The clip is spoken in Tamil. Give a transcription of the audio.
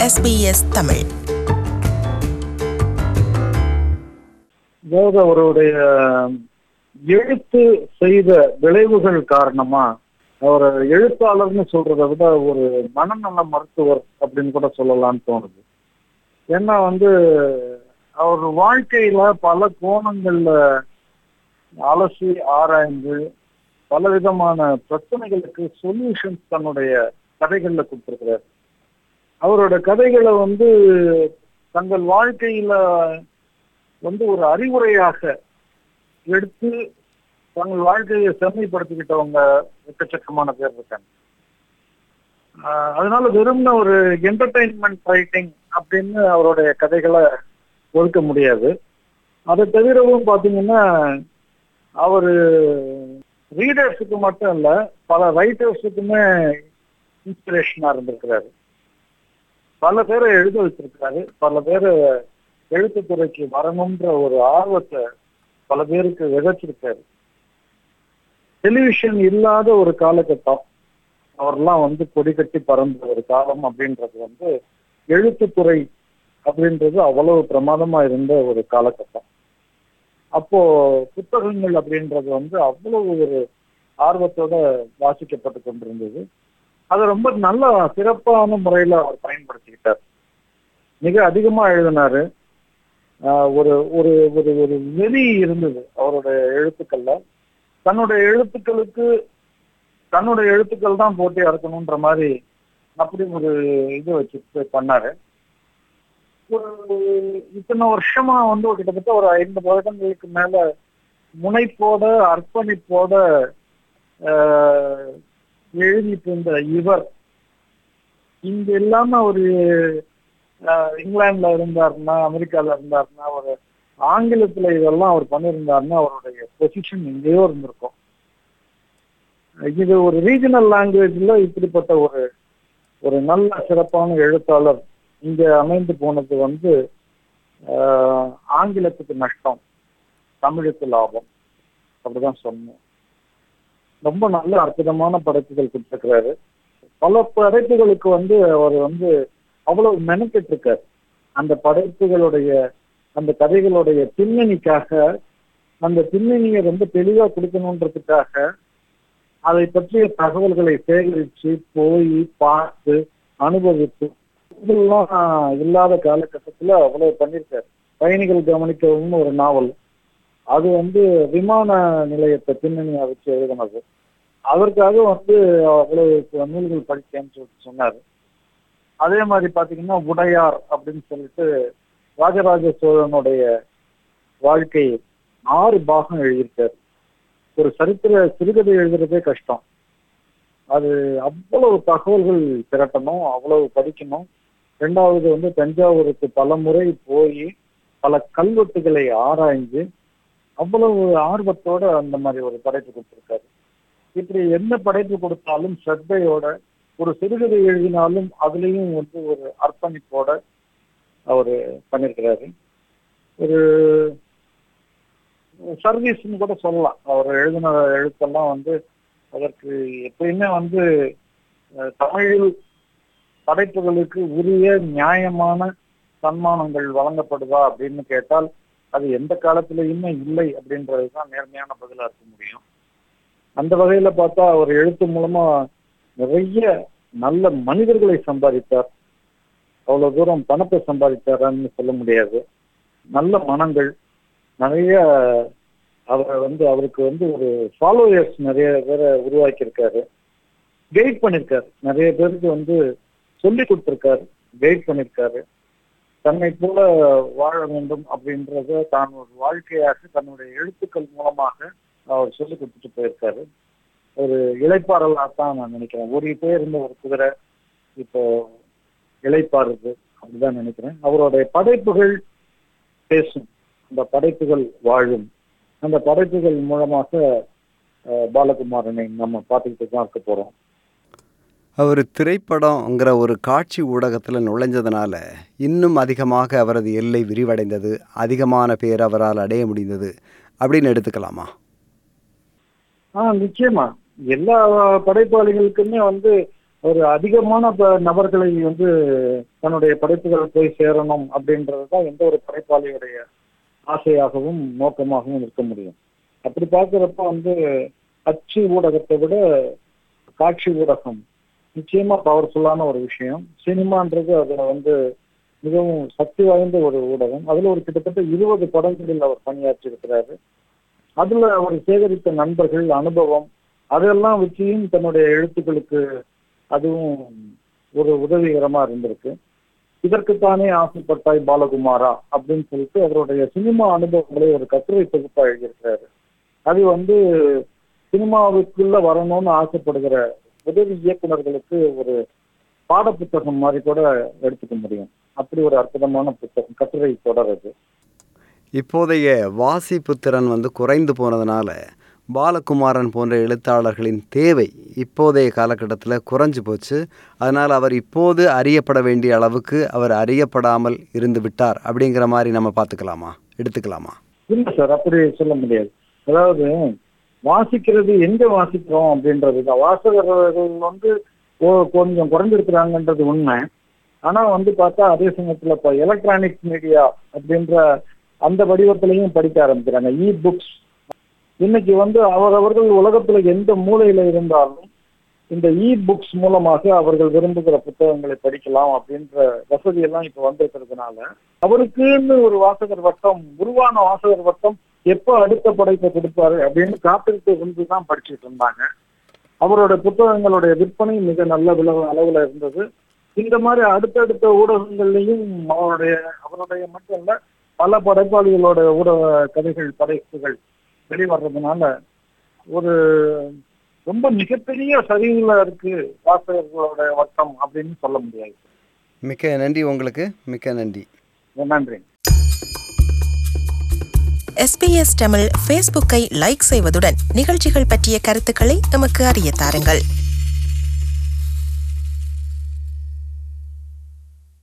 SBS தமிழ் அதாவது அவருடைய எழுத்து செய்த விளைவுகள் காரணமா அவர் எழுத்தாளர்னு சொல்றதை விட ஒரு மனநல மருத்துவர் அப்படின்னு கூட சொல்லலாம்னு தோணுது ஏன்னா வந்து அவர் வாழ்க்கையில பல கோணங்கள்ல அலசி ஆராய்ந்து பலவிதமான பிரச்சனைகளுக்கு சொல்யூஷன்ஸ் தன்னுடைய கதைகள்ல கொடுத்திருக்கிறார் அவரோட கதைகளை வந்து தங்கள் வாழ்க்கையில வந்து ஒரு அறிவுரையாக எடுத்து தங்கள் வாழ்க்கையை செம்மைப்படுத்திக்கிட்டவங்க எக்கச்சக்கமான பேர் இருக்காங்க ஆஹ் அதனால வெறும்ன ஒரு என்டர்டைன்மெண்ட் ரைட்டிங் அப்படின்னு அவருடைய கதைகளை ஒதுக்க முடியாது அதை தவிரவும் பாத்தீங்கன்னா அவரு ரீடர்ஸுக்கு மட்டும் இல்ல பல ரைட்டர்ஸுக்குமே இன்ஸ்பிரேஷனா இருந்திருக்கிறாரு பல பேரை எழுத வச்சிருக்காரு பல பேரை எழுத்துத்துறைக்கு வரணும்ன்ற ஒரு ஆர்வத்தை பல பேருக்கு விதைச்சிருக்காரு டெலிவிஷன் இல்லாத ஒரு காலகட்டம் அவர்லாம் வந்து கொடி கட்டி பறந்த ஒரு காலம் அப்படின்றது வந்து எழுத்துத்துறை அப்படின்றது அவ்வளவு பிரமாதமா இருந்த ஒரு காலகட்டம் அப்போ புத்தகங்கள் அப்படின்றது வந்து அவ்வளவு ஒரு ஆர்வத்தோட வாசிக்கப்பட்டு கொண்டிருந்தது அதை ரொம்ப நல்ல சிறப்பான முறையில அவர் பயன்படுத்திக்கிட்டார் மிக அதிகமா எழுதினாரு ஆஹ் ஒரு ஒரு ஒரு ஒரு வெறி இருந்தது அவருடைய எழுத்துக்கள்ல தன்னுடைய எழுத்துக்களுக்கு தன்னுடைய எழுத்துக்கள் தான் போட்டியா இருக்கணும்ன்ற மாதிரி அப்படி ஒரு இது வச்சு பண்ணாரு ஒரு இத்தனை வருஷமா வந்து ஒரு கிட்டத்தட்ட ஒரு ஐம்பது வருடங்களுக்கு மேல முனைப்போட அர்ப்பணிப்போட ஆஹ், எழுதிட்டு இருந்த இவர் இங்க இல்லாம ஒரு ஆஹ், இங்கிலாந்துல இருந்தாருன்னா அமெரிக்கால இருந்தாருன்னா ஒரு ஆங்கிலத்துல இதெல்லாம் அவர் பண்ணியிருந்தாருன்னா அவருடைய பொசிஷன் எங்கேயோ இருந்திருக்கும் இது ஒரு ரீஜனல் லாங்குவேஜ்ல இப்படிப்பட்ட ஒரு ஒரு நல்ல சிறப்பான எழுத்தாளர் இங்க அமைந்து போனது வந்து ஆஹ், ஆங்கிலத்துக்கு நஷ்டம் தமிழுக்கு லாபம் அப்படிதான் சொன்னோம் ரொம்ப நல்ல அற்புதமான படைப்புகள் கொடுத்திருக்கிறாரு பல படைப்புகளுக்கு வந்து அவர் வந்து அவ்வளவு மெனக்கெட்டு இருக்காரு அந்த படைப்புகளுடைய அந்த கதைகளுடைய பின்னணிக்காக அந்த பின்னணியை ரொம்ப தெளிவா கொடுக்கணுன்றதுக்காக அதை பற்றிய தகவல்களை சேகரித்து போய் பார்த்து அனுபவித்து இதெல்லாம் இல்லாத காலகட்டத்துல அவ்வளவு பண்ணியிருக்காரு பயணிகள் கவனிக்கவும் ஒரு நாவல் அது வந்து விமான நிலையத்தை பின்னணியா வச்சு எழுதினது அதற்காக வந்து அவ்வளவு நூல்கள் படிச்சேன்னு சொல்லிட்டு சொன்னாரு அதே மாதிரி பாத்தீங்கன்னா உடையார் அப்படின்னு சொல்லிட்டு ராஜராஜ சோழனுடைய வாழ்க்கை ஆறு பாகம் எழுதியிருக்காரு ஒரு சரித்திர சிறுகதை எழுதுறதே கஷ்டம் அது அவ்வளவு தகவல்கள் திரட்டணும் அவ்வளவு படிக்கணும் ரெண்டாவது வந்து தஞ்சாவூருக்கு பல முறை போய் பல கல்வெட்டுகளை ஆராய்ந்து அவ்வளவு ஆர்வத்தோட அந்த மாதிரி ஒரு படைப்பு கொடுத்திருக்காரு இப்படி என்ன படைப்பு கொடுத்தாலும் ஸ்ரத்தையோட ஒரு சிறுகதை எழுதினாலும் அதுலயும் வந்து ஒரு அர்ப்பணிப்போட அவரு பண்ணியிருக்கிறாரு ஒரு சர்வீஸ்னு கூட சொல்லலாம் அவர் எழுதின எழுத்தெல்லாம் வந்து அதற்கு எப்பயுமே வந்து அஹ், தமிழில் படைப்புகளுக்கு உரிய நியாயமான சன்மானங்கள் வழங்கப்படுதா அப்படின்னு கேட்டால் அது எந்த காலத்திலையுமே இல்லை அப்படின்றதுதான் நேர்மையான பதிலா இருக்க முடியும் அந்த வகையில பார்த்தா அவர் எழுத்து மூலமா நிறைய நல்ல மனிதர்களை சம்பாதித்தார் அவ்வளவு தூரம் பணத்தை சம்பாதித்தாரான்னு சொல்ல முடியாது நல்ல மனங்கள் நிறைய அவர் வந்து அவருக்கு வந்து ஒரு ஃபாலோயர்ஸ் நிறைய பேரை உருவாக்கி இருக்காரு கைட் பண்ணிருக்காரு நிறைய பேருக்கு வந்து சொல்லி கொடுத்திருக்காரு கைட் பண்ணிருக்காரு தன்னை போல வாழ வேண்டும் அப்படின்றத தான் ஒரு வாழ்க்கையாக தன்னுடைய எழுத்துக்கள் மூலமாக அவர் சொல்லி கொடுத்துட்டு போயிருக்காரு ஒரு இளைப்பாறலாக தான் நான் நினைக்கிறேன் ஓடிட்டே இருந்த ஒரு குதிரை இப்போ இளைப்பாறுது அப்படிதான் நினைக்கிறேன் அவருடைய படைப்புகள் பேசும் அந்த படைப்புகள் வாழும் அந்த படைப்புகள் மூலமாக அஹ், பாலகுமாரனை நம்ம பார்த்துக்கிட்டு தான் இருக்க போறோம் அவர் திரைப்படங்கிற ஒரு காட்சி ஊடகத்தில் நுழைஞ்சதுனால இன்னும் அதிகமாக அவரது எல்லை விரிவடைந்தது அதிகமான பேர் அவரால் அடைய முடிந்தது அப்படின்னு எடுத்துக்கலாமா ஆ நிச்சயமா எல்லா படைப்பாளிகளுக்குமே வந்து ஒரு அதிகமான ப- நபர்களை வந்து தன்னுடைய படைப்புகள் போய் சேரணும் அப்படின்றது தான் எந்த ஒரு படைப்பாளியுடைய ஆசையாகவும் நோக்கமாகவும் இருக்க முடியும் அப்படி பார்க்கிறப்ப வந்து அச்சு ஊடகத்தை விட காட்சி ஊடகம் நிச்சயமா பவர்ஃபுல்லான ஒரு விஷயம் சினிமான்றது அதுல வந்து மிகவும் சக்தி வாய்ந்த ஒரு ஊடகம் அதுல ஒரு கிட்டத்தட்ட இருபது படங்களில் அவர் பணியாற்றி இருக்கிறாரு அதுல அவர் சேகரித்த நண்பர்கள் அனுபவம் அதெல்லாம் வச்சியும் தன்னுடைய எழுத்துக்களுக்கு அதுவும் ஒரு உதவிகரமா இருந்திருக்கு இதற்குத்தானே ஆசைப்பட்டாய் பாலகுமாரா அப்படின்னு சொல்லிட்டு அவருடைய சினிமா அனுபவங்களை ஒரு கட்டுரை தொகுப்பா எழுதியிருக்கிறாரு அது வந்து சினிமாவுக்குள்ள வரணும்னு ஆசைப்படுகிற உதவி இயக்குனர்களுக்கு ஒரு பாடப்புத்தகம் மாதிரி கூட எடுத்துக்க முடியும் அப்படி ஒரு அற்புதமான புத்தகம் கட்டுரை தொடர் அது இப்போதைய வாசிப்பு திறன் வந்து குறைந்து போனதுனால பாலகுமாரன் போன்ற எழுத்தாளர்களின் தேவை இப்போதைய காலகட்டத்தில் குறைஞ்சு போச்சு அதனால் அவர் இப்போது அறியப்பட வேண்டிய அளவுக்கு அவர் அறியப்படாமல் இருந்து விட்டார் அப்படிங்கிற மாதிரி நம்ம பார்த்துக்கலாமா எடுத்துக்கலாமா இல்ல சார் அப்படி சொல்ல முடியாது அதாவது வாசிக்கிறது எங்க வாசிக்கிறோம் அப்படின்றது தான் வாசகர்கள் வந்து ஓ- கொஞ்சம் குறைஞ்சிருக்கிறாங்கன்றது உண்மை ஆனா வந்து பார்த்தா அதே சமயத்துல இப்ப எலக்ட்ரானிக் மீடியா அப்படின்ற அந்த வடிவத்திலையும் படிக்க ஆரம்பிக்கிறாங்க இ புக்ஸ் இன்னைக்கு வந்து அவரவர்கள் உலகத்துல எந்த மூலையில இருந்தாலும் இந்த இ புக்ஸ் மூலமாக அவர்கள் விரும்புகிற புத்தகங்களை படிக்கலாம் அப்படின்ற வசதி எல்லாம் இப்ப வந்திருக்கிறதுனால அவருக்குன்னு ஒரு வாசகர் வட்டம் உருவான வாசகர் வட்டம் எப்போ அடுத்த படைப்பை கொடுப்பாரு அப்படின்னு காத்திருத்து இருந்து தான் படிச்சுட்டு இருந்தாங்க அவரோட புத்தகங்களுடைய விற்பனை மிக நல்ல வில அளவுல இருந்தது இந்த மாதிரி அடுத்தடுத்த ஊடகங்கள்லையும் அவருடைய அவருடைய மட்டும் இல்ல பல படைப்பாளிகளோட ஊடக கதைகள் படைப்புகள் வெளிவர்றதுனால ஒரு ரொம்ப மிகப்பெரிய சரிவுல இருக்கு வாசகர்களோட வட்டம் அப்படின்னு சொல்ல முடியாது மிக்க நன்றி உங்களுக்கு மிக்க நன்றி நன்றி எஸ்பிஎஸ் தமிழ் ஃபேஸ்புக்கை லைக் செய்வதுடன் நிகழ்ச்சிகள் பற்றிய கருத்துக்களை எமக்கு அறிய தாருங்கள்